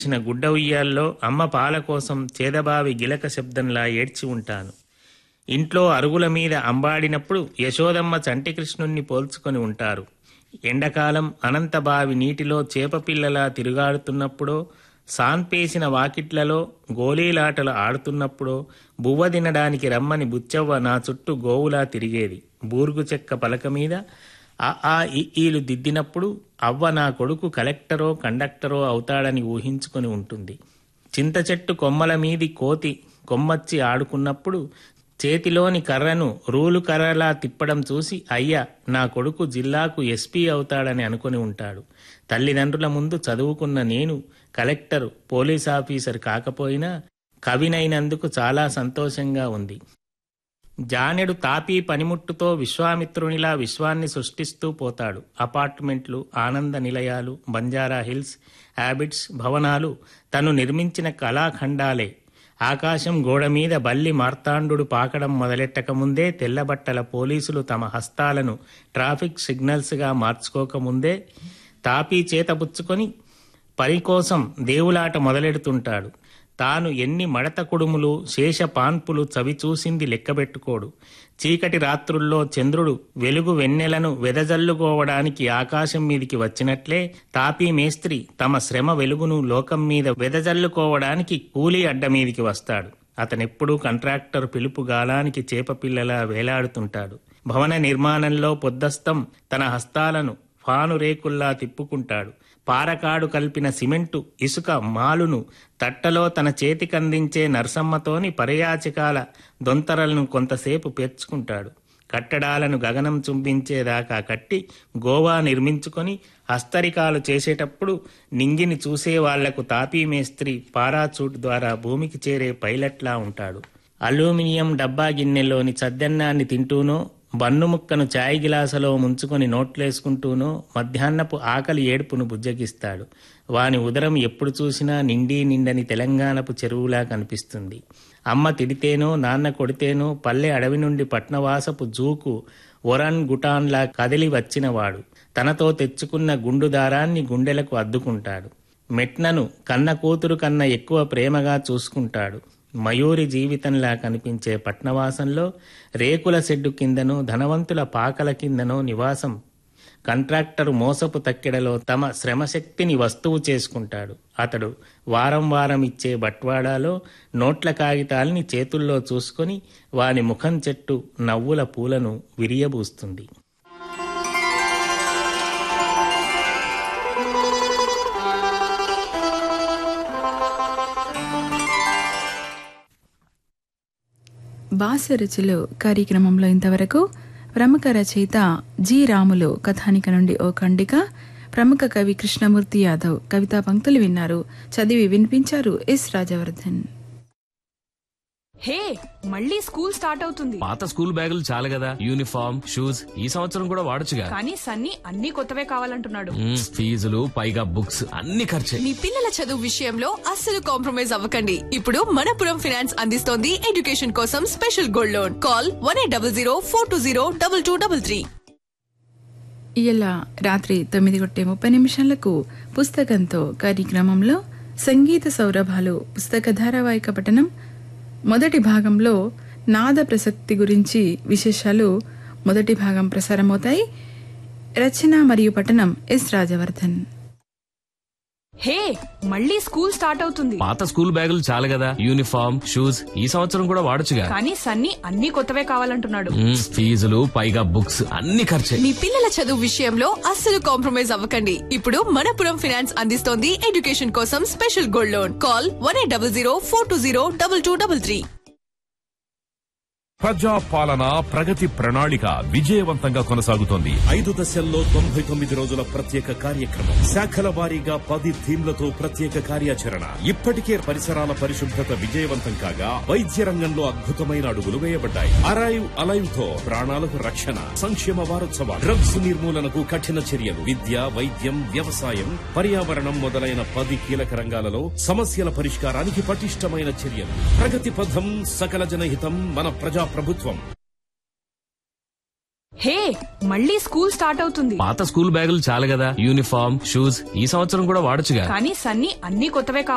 చిన్న గుడ్డ ఉయ్యాల్లో అమ్మ పాల కోసం చేదబావి గిలక శబ్దంలా ఏడ్చి ఉంటాను ఇంట్లో అరుగుల మీద అంబాడినప్పుడు యశోదమ్మ చంటి కృష్ణుణ్ణి పోల్చుకొని ఉంటారు ఎండాకాలం అనంతబావి నీటిలో చేపపిల్లలా తిరుగాడుతున్నప్పుడో సాన్పేసిన వాకిట్లలో గోళీలాటలు ఆడుతున్నప్పుడో బువ్వ తినడానికి రమ్మని బుచ్చవ్వ నా చుట్టూ గోవులా తిరిగేది బూర్గు చెక్క పలక మీద ఆ ఆ ఈ ఈలు దిద్దినప్పుడు అవ్వ నా కొడుకు కలెక్టరో కండక్టరో అవుతాడని ఊహించుకొని ఉంటుంది చింత చెట్టు కొమ్మల మీది కోతి కొమ్మచ్చి ఆడుకున్నప్పుడు చేతిలోని కర్రను రూలు కర్రలా తిప్పడం చూసి అయ్యా నా కొడుకు జిల్లాకు ఎస్పీ అవుతాడని అనుకొని ఉంటాడు తల్లిదండ్రుల ముందు చదువుకున్న నేను కలెక్టర్ పోలీస్ ఆఫీసర్ కాకపోయినా కవినైనందుకు చాలా సంతోషంగా ఉంది జానెడు తాపీ పనిముట్టుతో విశ్వామిత్రునిలా విశ్వాన్ని సృష్టిస్తూ పోతాడు అపార్ట్మెంట్లు ఆనంద నిలయాలు బంజారా హిల్స్ హ్యాబిట్స్ భవనాలు తను నిర్మించిన కళాఖండాలే ఆకాశం గోడ మీద బల్లి మార్తాండు పాకడం మొదలెట్టక ముందే తెల్లబట్టల పోలీసులు తమ హస్తాలను ట్రాఫిక్ సిగ్నల్స్గా మార్చుకోకముందే తాపీ చేతపుచ్చుకొని పని కోసం దేవులాట మొదలెడుతుంటాడు తాను ఎన్ని మడత కుడుములు శేష పాన్పులు చవి చూసింది లెక్కబెట్టుకోడు చీకటి రాత్రుల్లో చంద్రుడు వెలుగు వెన్నెలను వెదజల్లుకోవడానికి ఆకాశం మీదికి వచ్చినట్లే తాపీ మేస్త్రి తమ శ్రమ వెలుగును లోకం మీద వెదజల్లుకోవడానికి కూలీ అడ్డ మీదికి వస్తాడు అతనెప్పుడూ కంట్రాక్టర్ పిలుపు గాలానికి చేపపిల్లలా వేలాడుతుంటాడు భవన నిర్మాణంలో పొద్దస్తం తన హస్తాలను ఫాను రేకుల్లా తిప్పుకుంటాడు పారకాడు కలిపిన సిమెంటు ఇసుక మాలును తట్టలో తన చేతికందించే నరసమ్మతోని పర్యాచకాల దొంతరలను కొంతసేపు పేర్చుకుంటాడు కట్టడాలను గగనం చుంబించేదాకా కట్టి గోవా నిర్మించుకొని హస్తరికాలు చేసేటప్పుడు నింగిని చూసే వాళ్లకు తాపీ మేస్త్రి పారాచూట్ ద్వారా భూమికి చేరే పైలట్లా ఉంటాడు అల్యూమినియం డబ్బా గిన్నెలోని చద్దన్నాన్ని తింటూనో బన్ను ముక్కను చాయ్ గిలాసలో ముంచుకొని నోట్లేసుకుంటూనో మధ్యాహ్నపు ఆకలి ఏడుపును బుజ్జగిస్తాడు వాని ఉదరం ఎప్పుడు చూసినా నిండి నిండని తెలంగాణపు చెరువులా కనిపిస్తుంది అమ్మ తిడితేనో నాన్న కొడితేనో పల్లె అడవి నుండి పట్నవాసపు జూకు ఒరన్ గుటాన్లా కదిలి వచ్చినవాడు తనతో తెచ్చుకున్న గుండు దారాన్ని గుండెలకు అద్దుకుంటాడు మెట్నను కన్న కూతురు కన్నా ఎక్కువ ప్రేమగా చూసుకుంటాడు మయూరి జీవితంలా కనిపించే పట్నవాసంలో రేకుల షెడ్డు కిందనో ధనవంతుల పాకల కిందనో నివాసం కంట్రాక్టరు మోసపు తక్కెడలో తమ శ్రమశక్తిని వస్తువు చేసుకుంటాడు అతడు వారం వారం ఇచ్చే బట్వాడాలో నోట్ల కాగితాల్ని చేతుల్లో చూసుకొని వాని ముఖం చెట్టు నవ్వుల పూలను విరియబూస్తుంది బాసరుచులు కార్యక్రమంలో ఇంతవరకు ప్రముఖ రచయిత జి రాములు కథానిక నుండి ఓ ఖండిక ప్రముఖ కవి కృష్ణమూర్తి యాదవ్ కవితా పంక్తులు విన్నారు చదివి వినిపించారు ఎస్ రాజవర్ధన్ హే మళ్ళీ స్కూల్ స్టార్ట్ అవుతుంది పాత స్కూల్ బ్యాగులు చాలు కదా యూనిఫామ్ షూస్ ఈ సంవత్సరం కూడా వాడొచ్చుగా కానీ సన్నీ అన్ని కొత్తవే కావాలంటున్నాడు మ్మ్, ఫీజులు పైగా బుక్స్ అన్ని ఖర్చే మీ పిల్లల చదువు విషయంలో అస్సలు కాంప్రమైజ్ అవ్వకండి ఇప్పుడు మనపురం ఫైనాన్స్ అందిస్తోంది ఎడ్యుకేషన్ కోసం special gold loan call one eight double zero four two zero double two double three ఇలా రాత్రి తొమ్మిది కొట్టే ముప్పై నిమిషాలకు పుస్తకంతో కార్యక్రమంలో సంగీత సౌరభాలు పుస్తక ధారావాహిక పఠనం మొదటి భాగంలో నాద ప్రసక్తి గురించి విశేషాలు మొదటి భాగం ప్రసారమవుతాయి రచన మరియు పఠనం ఎస్ రాజవర్ధన్ హే మళ్ళీ స్కూల్ స్టార్ట్ అవుతుంది పాత స్కూల్ బ్యాగులు చాలు కదా యూనిఫామ్ షూస్ ఈ సంవత్సరం కూడా వాడొచ్చుగా కానీ సన్నీ అన్ని కొత్తవే కావాలంటున్నాడు మ్మ్, ఫీజులు పైగా బుక్స్ అన్ని ఖర్చే మీ పిల్లల చదువు విషయంలో అస్సలు కాంప్రమైజ్ అవ్వకండి ఇప్పుడు మనపురం ఫైనాన్స్ అందిస్తోంది ఎడ్యుకేషన్ కోసం special gold loan call one eight double zero four two zero double two double three ప్రజా పాలన ప్రగతి ప్రణాళిక విజయవంతంగా కొనసాగుతోంది ఐదు దశల్లో తొంభై తొమ్మిది రోజుల ప్రత్యేక కార్యక్రమం శాఖల వారీగా పది థీమ్లతో ప్రత్యేక కార్యాచరణ ఇప్పటికే పరిసరాల పరిశుభ్రత విజయవంతం కాగా వైద్య రంగంలో అద్భుతమైన అడుగులు వేయబడ్డాయి అరైవ్ అలైవ్ తో ప్రాణాలకు రక్షణ సంక్షేమ వారోత్సవాలు డ్రగ్స్ నిర్మూలనకు కఠిన చర్యలు విద్య వైద్యం వ్యవసాయం పర్యావరణం మొదలైన పది కీలక రంగాలలో సమస్యల పరిష్కారానికి పటిష్టమైన చర్యలు ప్రగతి పథం సకల జనహితం మన ప్రజా ప్రభుత్వం హే మళ్ళీ స్కూల్ స్టార్ట్ అవుతుంది పాత స్కూల్ బ్యాగులు చాలు కదా యూనిఫామ్ షూస్ ఈ సంవత్సరం కూడా వాడొచ్చుగా కానీ సన్నీ అన్ని కొత్తవే కావాలి